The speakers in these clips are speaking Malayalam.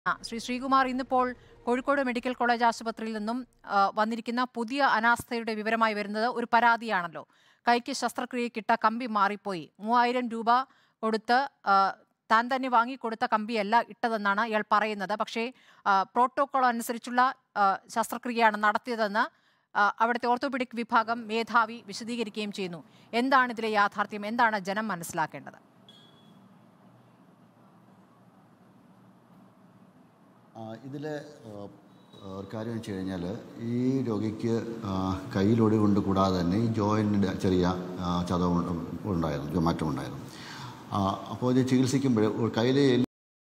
ആ, ശ്രീ ശ്രീകുമാർ ഇന്നിപ്പോൾ കോഴിക്കോട് മെഡിക്കൽ കോളേജ് ആശുപത്രിയിൽ നിന്നും ആ, വന്നിരിക്കുന്ന പുതിയ അനാസ്ഥയുടെ വിവരമായി വരുന്നത് ഒരു പരാതിയാണല്ലോ കൈക്ക് ശസ്ത്രക്രിയക്കിട്ട കമ്പി മാറിപ്പോയി മൂവായിരം രൂപ കൊടുത്ത് ആ, താൻ തന്നെ വാങ്ങിക്കൊടുത്ത കമ്പിയല്ല ഇട്ടതെന്നാണ് ഇയാൾ പറയുന്നത് പക്ഷേ ആ, പ്രോട്ടോകോൾ അനുസരിച്ചുള്ള ആ, ശസ്ത്രക്രിയയാണ് നടത്തിയതെന്ന് ആ, അവിടുത്തെ ഓർത്തോപെഡിക് വിഭാഗം മേധാവി വിശദീകരിക്കുകയും ചെയ്യുന്നു എന്താണ് ഇതിലെ യാഥാർത്ഥ്യം എന്താണ് ജനം മനസ്സിലാക്കേണ്ടത് ഇതിൽ ഒരു കാര്യം വെച്ച് കഴിഞ്ഞാൽ ഈ രോഗിക്ക് ആ, കയ്യിലൊടിവ് കൊണ്ട് കൂടാതെ തന്നെ ഈ ജോയിൻറ്റിൻ്റെ ചെറിയ ആ, ചതവ് ഉണ്ട്- ഉണ്ടായിരുന്നു മാറ്റം ഉണ്ടായിരുന്നു ആ, അപ്പോൾ ഇത് ചികിത്സിക്കുമ്പോൾ കയ്യിലെ എല്ല്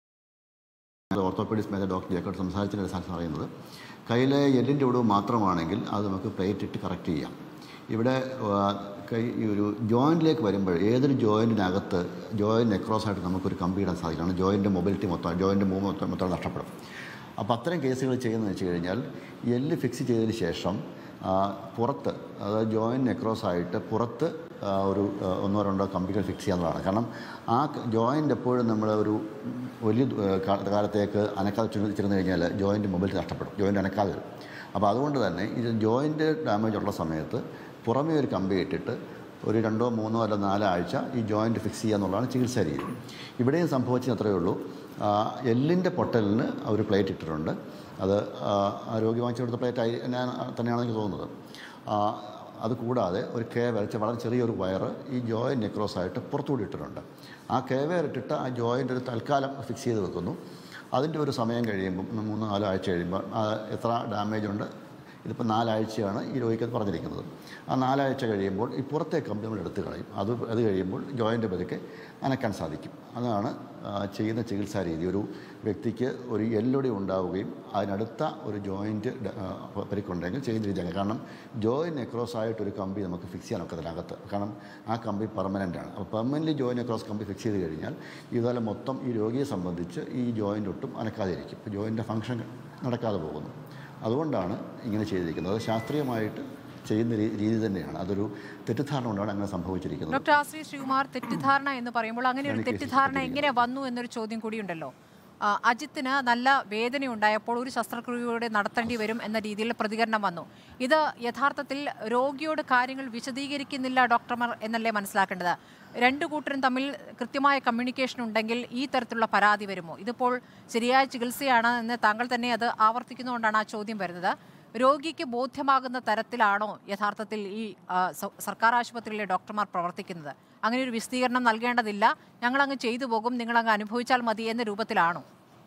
ഓർത്തോപീഡിക്സ് മേഖല ഡോക്ടർ ജേക്കോട് സംസാരിച്ചതിൻ്റെ അടിസ്ഥാനത്തിൽ പറയുന്നത് കയ്യിലെ എല്ലിൻ്റെ ഒടിവ് മാത്രമാണെങ്കിൽ അത് നമുക്ക് പ്ലേറ്റ് ഇട്ട് കറക്റ്റ് ചെയ്യാം ഇവിടെ ആ, കൈ ഈ ഒരു ജോയിൻറ്റിലേക്ക് വരുമ്പോൾ ഏതൊരു ജോയിൻറ്റിനകത്ത് ജോയിൻറ്റ് നെക്രോസ് ആയിട്ട് നമുക്കൊരു കമ്പി ഇടാൻ സാധിക്കണം ജോയിൻ്റെ മൊബിലിറ്റി മൊത്തം ജോയിൻ്റെ മൂവ് മൊത്തം മൊത്തം നഷ്ടപ്പെടും അപ്പോൾ അത്തരം കേസുകൾ ചെയ്യുന്നതെന്ന് വെച്ച് കഴിഞ്ഞാൽ എല്ല് ഫിക്സ് ചെയ്തതിന് ശേഷം ആ, പുറത്ത് അതായത് ജോയിൻറ്റ് നെക്രോസ് ആയിട്ട് പുറത്ത് ആ, ഒരു ആ, ഒന്നോ രണ്ടോ കമ്പികൾ ഫിക്സ് ചെയ്യാന്നുള്ളതാണ് കാരണം ആ ജോയിൻ്റ് എപ്പോഴും നമ്മൾ ഒരു വലിയ ദൂ- കാ- കാലത്തേക്ക് അനക്കാതെ ചുരുന്ന് കഴിഞ്ഞാൽ ജോയിൻറ്റ് മൊബിലിറ്റി നഷ്ടപ്പെടും ജോയിൻറ്റ് അനക്കാതെ വരും അപ്പോൾ അതുകൊണ്ട് തന്നെ ഇത് ജോയിൻറ്റ് ഡാമേജ് ഉള്ള സമയത്ത് പുറമേ ഒരു കമ്പി ഇട്ടിട്ട് ഒരു രണ്ടോ മൂന്നോ അല്ല നാലോ ആഴ്ച ഈ ജോയിൻറ്റ് ഫിക്സ് ചെയ്യുക എന്നുള്ളതാണ് ചികിത്സാ രീതി ഇവിടെയും സംഭവിച്ചത് അത്രയേ ഉള്ളൂ ആ, എല്ലിൻ്റെ പൊട്ടലിന് ഒരു പ്ലേറ്റ് ഇട്ടിട്ടുണ്ട് അത് ആ, ആ രോഗി വാങ്ങിച്ചു കൊടുത്ത പ്ലേറ്റ് ആയി ഞാൻ തന്നെയാണ് എനിക്ക് തോന്നുന്നത് ആ, അത് കൂടാതെ ഒരു കെ വരച്ച വളരെ ചെറിയൊരു വയറ് ഈ ജോയിൻറ്റ് നെക്രോസ് ആയിട്ട് പുറത്തുകൂടി ഇട്ടിട്ടുണ്ട് ആ കെ വയർ ഇട്ടിട്ട് ആ ജോയിൻ്റ് ഒരു തൽക്കാലം ഫിക്സ് ചെയ്ത് വെക്കുന്നു അതിൻ്റെ ഒരു സമയം കഴിയുമ്പം മൂന്ന് നാലോ ആഴ്ച കഴിയുമ്പോൾ ആ എത്ര ഡാമേജ് ഉണ്ട് ഇതിപ്പോൾ നാലാഴ്ചയാണ് ഈ രോഗിക്ക് പറഞ്ഞിരിക്കുന്നത് ആ നാലാഴ്ച കഴിയുമ്പോൾ ഈ പുറത്തെ കമ്പി നമ്മൾ എടുത്തു കളയും അത് അത് കഴിയുമ്പോൾ ജോയിൻ്റ് പതുക്കെ അനക്കാൻ സാധിക്കും അതാണ് ആ, ചെയ്യുന്ന ചികിത്സാ രീതി ഒരു വ്യക്തിക്ക് ഒരു എല്ലൊടി ഉണ്ടാവുകയും അതിനടുത്ത ഒരു ജോയിൻറ്റ് പരിക്കുണ്ടെങ്കിൽ ചെയ്യുന്ന രീതിയാണ് കാരണം ജോയിൻ നെക്രോസ് ആയിട്ടൊരു കമ്പി നമുക്ക് ഫിക്സ് ചെയ്യാൻ ഒക്കത്തില്ല അകത്ത് കാരണം ആ കമ്പി പെർമനൻ്റ് ആണ് അപ്പോൾ പെർമനൻ്റ്ലി ജോയിൻ നെക്രോസ് കമ്പി ഫിക്സ് ചെയ്ത് കഴിഞ്ഞാൽ ഇതുപോലെ മൊത്തം ഈ രോഗിയെ സംബന്ധിച്ച് ഈ ജോയിൻ്റ് ഒട്ടും അനക്കാതെ ഇരിക്കും ഇപ്പോൾ ജോയിൻ്റെ ഫംഗ്ഷൻ നടക്കാതെ പോകുന്നു അതുകൊണ്ടാണ് ഇങ്ങനെ ചെയ്തിരിക്കുന്നത് അത് ശാസ്ത്രീയമായിട്ട് ചെയ്യുന്ന രീ- രീതി തന്നെയാണ് അതൊരു തെറ്റിദ്ധാരണ കൊണ്ടാണ് അങ്ങനെ സംഭവിച്ചിരിക്കുന്നത് ഡോക്ടർ ആശ്രീ ശ്രീകുമാർ തെറ്റിദ്ധാരണ എന്ന് പറയുമ്പോൾ അങ്ങനെ ഒരു ഞാൻ ഈ കേസിൽ തെറ്റിദ്ധാരണ എങ്ങനെ വന്നു എന്നൊരു ചോദ്യം കൂടിയുണ്ടല്ലോ ആ, അജിത്തിന് നല്ല വേദന ഉണ്ടായപ്പോൾ ഒരു ശസ്ത്രക്രിയയോടെ നടത്തേണ്ടി വരും എന്ന രീതിയിൽ പ്രതികരണം വന്നു ഇത് യഥാർത്ഥത്തിൽ രോഗിയോട് കാര്യങ്ങൾ വിശദീകരിക്കുന്നില്ല ഡോക്ടർമാർ എന്നല്ലേ മനസ്സിലാക്കേണ്ടത് രണ്ടു കൂട്ടരും തമ്മിൽ കൃത്യമായ കമ്മ്യൂണിക്കേഷൻ ഉണ്ടെങ്കിൽ ഈ തരത്തിലുള്ള പരാതി വരുമോ ഇതിപ്പോൾ ശരിയായ ചികിത്സയാണ് എന്ന് താങ്കൾ തന്നെ അത് ആവർത്തിക്കുന്നതുകൊണ്ടാണ് ആ ചോദ്യം വരുന്നത് രോഗിക്ക് ബോധ്യമാകുന്ന തരത്തിലാണോ യഥാർത്ഥത്തിൽ ഈ ആ, സ- സർക്കാർ ആശുപത്രിയിലെ ഡോക്ടർമാർ പ്രവർത്തിക്കുന്നത് അങ്ങനെ ഒരു വിശദീകരണം നൽകേണ്ടതില്ല ഞങ്ങളങ്ങ് ചെയ്തു പോകും നിങ്ങളങ്ങ് അനുഭവിച്ചാൽ മതി എന്ന രൂപത്തിലാണോ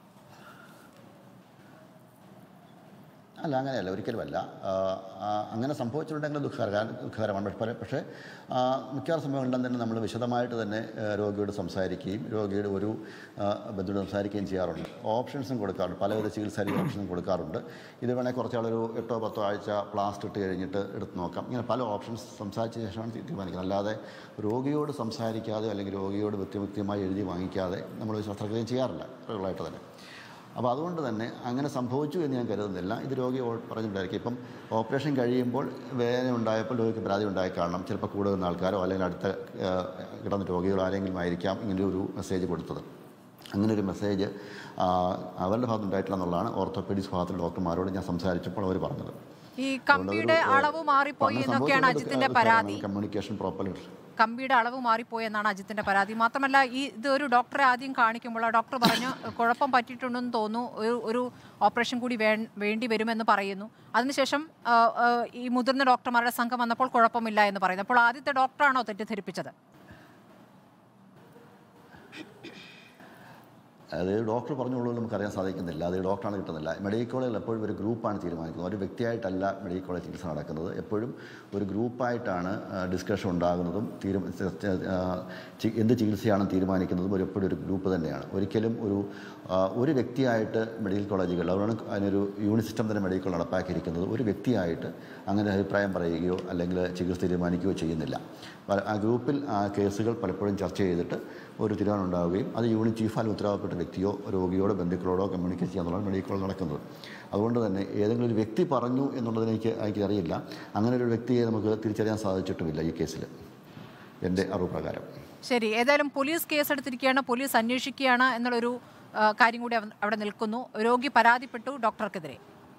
അല്ല അങ്ങനെയല്ല ഒരിക്കലുമല്ല ആ, ആ, അങ്ങനെ സംഭവിച്ചിട്ടുണ്ടെങ്കിൽ ദുഃഖകര ദുഃഖകരമാണ് പക്ഷേ പല- പക്ഷേ ആ, മിക്കവാറും സമയങ്ങളിലും തന്നെ നമ്മൾ വിശദമായിട്ട് തന്നെ ആ, രോഗിയോട് സംസാരിക്കുകയും രോഗിയുടെ ഒരു ആ, ബന്ധുവിനോട് സംസാരിക്കുകയും ചെയ്യാറുണ്ട് ഓപ്ഷൻസും കൊടുക്കാറുണ്ട് പലവിധ ചികിത്സാ രീതി ഓപ്ഷൻസും കൊടുക്കാറുണ്ട് ഇത് വേണേൽ കുറച്ചാളൊരു എട്ടോ പത്തോ ആഴ്ച പ്ലാസ്റ്റർ ഇട്ട് കഴിഞ്ഞിട്ട് എടുത്ത് നോക്കാം ഇങ്ങനെ പല ഓപ്ഷൻസ് സംസാരിച്ച ശേഷമാണ് തീ- തീരുമാനിക്കുന്നത് അല്ലാതെ രോഗിയോട് സംസാരിക്കാതെ അല്ലെങ്കിൽ രോഗിയോട് വ്യക്തിവ്യക്തിയുമായി എഴുതി വാങ്ങിക്കാതെ നമ്മൾ ശസ്ത്രക്രിയ ചെയ്യാറില്ല റെഗുലറായിട്ട് തന്നെ അപ്പോൾ അതുകൊണ്ട് തന്നെ അങ്ങനെ സംഭവിച്ചു എന്ന് ഞാൻ കരുതുന്നില്ല ഇത് രോഗി ഓ- പറഞ്ഞിട്ടുണ്ടായിരിക്കും ഇപ്പം ഓപ്പറേഷൻ കഴിയുമ്പോൾ വേദന ഉണ്ടായപ്പോൾ രോഗിക്ക് പരാതി ഉണ്ടായി കാണണം ചിലപ്പോൾ കൂടെ നിന്ന ആൾക്കാരോ അല്ലെങ്കിൽ അടുത്ത ആ, കിടന്ന രോഗികളോ ആരെങ്കിലും ആയിരിക്കാം ഇങ്ങനെ ഒരു മെസ്സേജ് കൊടുത്തത് അങ്ങനെ ഒരു മെസ്സേജ് ആ, അവരുടെ ഭാഗത്ത് ഉണ്ടായിട്ടില്ല എന്നുള്ളതാണ് ഓർത്തോപീഡിക്സ് ഭാഗത്തുള്ള ഡോക്ടർമാരോട് ഞാൻ സംസാരിച്ചപ്പോൾ അവർ പറഞ്ഞത് ഈ കമ്പിയുടെ അളവ് മാറിപ്പോയി എന്നൊക്കെയാണ് അജിത്തിന്റെ പരാതി കമ്മ്യൂണിക്കേഷൻ പ്രോപ്പർലി കമ്പിയുടെ അളവ് മാറിപ്പോയി എന്നാണ് അജിത്തിന്റെ പരാതി മാത്രമല്ല ഈ ഇത് ഒരു ഡോക്ടറെ ആദ്യം കാണിക്കുമ്പോൾ ആ ഡോക്ടർ പറഞ്ഞു കുഴപ്പം പറ്റിയിട്ടുണ്ടെന്ന് തോന്നുന്നു ഒരു ഒരു ഓപ്പറേഷൻ കൂടി വേ വേണ്ടി വരുമെന്ന് പറയുന്നു അതിനുശേഷം ആ, ആ, ഈ മുതിർന്ന ഡോക്ടർമാരുടെ സംഘം വന്നപ്പോൾ കുഴപ്പമില്ല എന്ന് പറയുന്നു അപ്പോൾ ആദ്യത്തെ ഡോക്ടറാണോ തെറ്റിദ്ധരിപ്പിച്ചത് അത് ഡോക്ടർ പറഞ്ഞുള്ളൂ നമുക്കറിയാൻ സാധിക്കുന്നില്ല അത് ഡോക്ടറാണ് കിട്ടുന്നില്ല മെഡിക്കൽ കോളേജിൽ എപ്പോഴും ഒരു ഗ്രൂപ്പാണ് തീരുമാനിക്കുന്നത് ഒരു വ്യക്തിയായിട്ടല്ല മെഡിക്കൽ കോളേജ് ചികിത്സ നടക്കുന്നത് എപ്പോഴും ഒരു ഗ്രൂപ്പായിട്ടാണ് ഡിസ്കഷൻ ഉണ്ടാകുന്നതും തീരു ആ, ചി- എന്ത് ചികിത്സയാണ് തീരുമാനിക്കുന്നതും ഒരു എപ്പോഴും ഒരു ഗ്രൂപ്പ് തന്നെയാണ് ഒരിക്കലും ഒരു ആ, ഒരു വ്യക്തിയായിട്ട് മെഡിക്കൽ കോളേജുകൾ അതുകൊണ്ട് അതിനൊരു യൂണിറ്റ് സിസ്റ്റം തന്നെ മെഡിക്കൽ കോളേജ് നടപ്പാക്കിയിരിക്കുന്നത് ഒരു വ്യക്തിയായിട്ട് അങ്ങനെ അഭിപ്രായം പറയുകയോ അല്ലെങ്കിൽ ചികിത്സ തീരുമാനിക്കുകയോ ചെയ്യുന്നില്ല പല- ആ ഗ്രൂപ്പിൽ ആ കേസുകൾ പലപ്പോഴും ചർച്ച ചെയ്തിട്ട് ഒരു തീരുമാനം ഉണ്ടാവുകയും അത് യൂണിറ്റ് ചീഫ് അല്ലെങ്കിൽ ഉത്തരവാദപ്പെട്ട വ്യക്തിയോ രോഗിയോടോ ബന്ധുക്കളോടോ കമ്മ്യൂണിക്കേറ്റ് ചെയ്യാന്നുള്ളതാണ് മെഡിക്കൽ കോളേജ് നടക്കുന്നത് അതുകൊണ്ട് തന്നെ ഏതെങ്കിലും ഒരു വ്യക്തി പറഞ്ഞു എന്നുള്ളതിന് എനിക്ക് എനിക്കറിയില്ല അങ്ങനെ ഒരു വ്യക്തിയെ നമുക്ക് തിരിച്ചറിയാൻ സാധിച്ചിട്ടുമില്ല ഈ കേസിൽ എൻ്റെ അറിവ് പ്രകാരം ശരി ഏതായാലും പോലീസ് കേസെടുത്തിരിക്കുകയാണ് പോലീസ് അന്വേഷിക്കുകയാണ് എന്നുള്ളൊരു ആ, കാര്യം കൂടി അവ- അവിടെ നിൽക്കുന്നു രോഗി പരാതിപ്പെട്ടു ഡോക്ടർക്കെതിരെ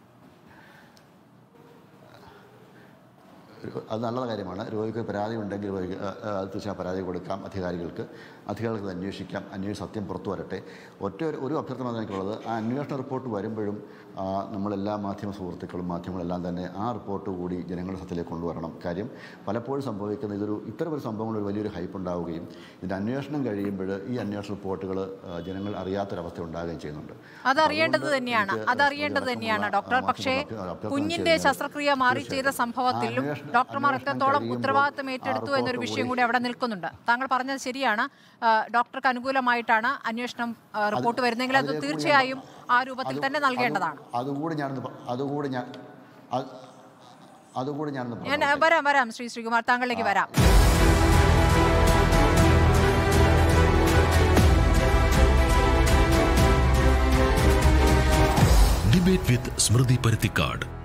ഒരു- അത് നല്ല കാര്യമാണ് രോഗിക്ക് പരാതി ഉണ്ടെങ്കിൽ രോഗിക്ക്, ആ, ആ, അത് തീർച്ചയായും പരാതി കൊടുക്കാം അധികാരികൾക്ക് അധികാരികൾക്ക് ഇത് അന്വേഷിക്കാം അന്വേഷിച്ച് സത്യം പുറത്തു വരട്ടെ ഒറ്റ ഒരു- ഒരു അഭ്യർത്ഥന എനിക്കുള്ളത് ആ അന്വേഷണ റിപ്പോർട്ട് വരുമ്പോഴും ആ, നമ്മളെല്ലാ മാധ്യമ സുഹൃത്തുക്കളും മാധ്യമങ്ങളെല്ലാം തന്നെ ആ റിപ്പോർട്ട് കൂടി ജനങ്ങളുടെ സത്യത്തിലേക്ക് കൊണ്ടുവരണം കാര്യം പലപ്പോഴും സംഭവിക്കുന്ന ഇതൊരു ഇത്തരം ഒരു സംഭവങ്ങൾ ഒരു വലിയൊരു ഹൈപ്പ് ഉണ്ടാവുകയും ഇതിൻ്റെ അന്വേഷണം കഴിയുമ്പോൾ ഈ അന്വേഷണ റിപ്പോർട്ടുകൾ ആ, ജനങ്ങൾ അറിയാത്തൊരവസ്ഥ ഉണ്ടാകുകയും ചെയ്യുന്നുണ്ട് അതറിയേണ്ടത് അതുകൊണ്ട് തന്നെയാണ് എനിക്ക് അതറിയേണ്ടത് സ്മൃതി തന്നെയാണ് അടക്കമുള്ള ഡോക്ടർ മാധ്യമ പക്ഷേ അഭ്യർത്ഥന ചെയ്ത് കുഞ്ഞിന്റെ കഴിഞ്ഞാൽ ശസ്ത്രക്രിയ മാറി ചെയ്ത തീർച്ചയായും. സംഭവത്തിൽ ആ അന്വേഷണം- ഡോക്ടർമാർ അന്വേഷണം എത്രത്തോളം കഴിയുമ്പോൾ ഉത്തരവാദിത്തം ആ ഏറ്റെടുത്തു എന്നൊരു റിപ്പോർട്ട് വിഷയം കൂടി- കൂടി അവിടെ നിൽക്കുന്നുണ്ട് താങ്കൾ പറഞ്ഞത് ശരിയാണ് ആ, ഡോക്ടർക്ക് അനുകൂലമായിട്ടാണ് അന്വേഷണം ആ, റിപ്പോർട്ട് വരുന്നെങ്കിൽ അത് അതിലേക്ക് കൂടി ഞാൻ- തീർച്ചയായും ആ രൂപത്തിൽ അത് തന്നെ നൽകേണ്ടതാണ് അത് അതുകൂടി ഞാനൊന്ന് പ- അതുകൂടി ഞാൻ അത് അതുകൂടി ഞാനൊന്ന് ഞാൻ പറഞ്ഞോട്ടെ. വരാം വരാം ശ്രീ ശ്രീകുമാർ താങ്കളിലേക്ക് വരാം ഡിബേറ്റ് വിത്ത് സ്മൃതി പരുത്തിക്കാട്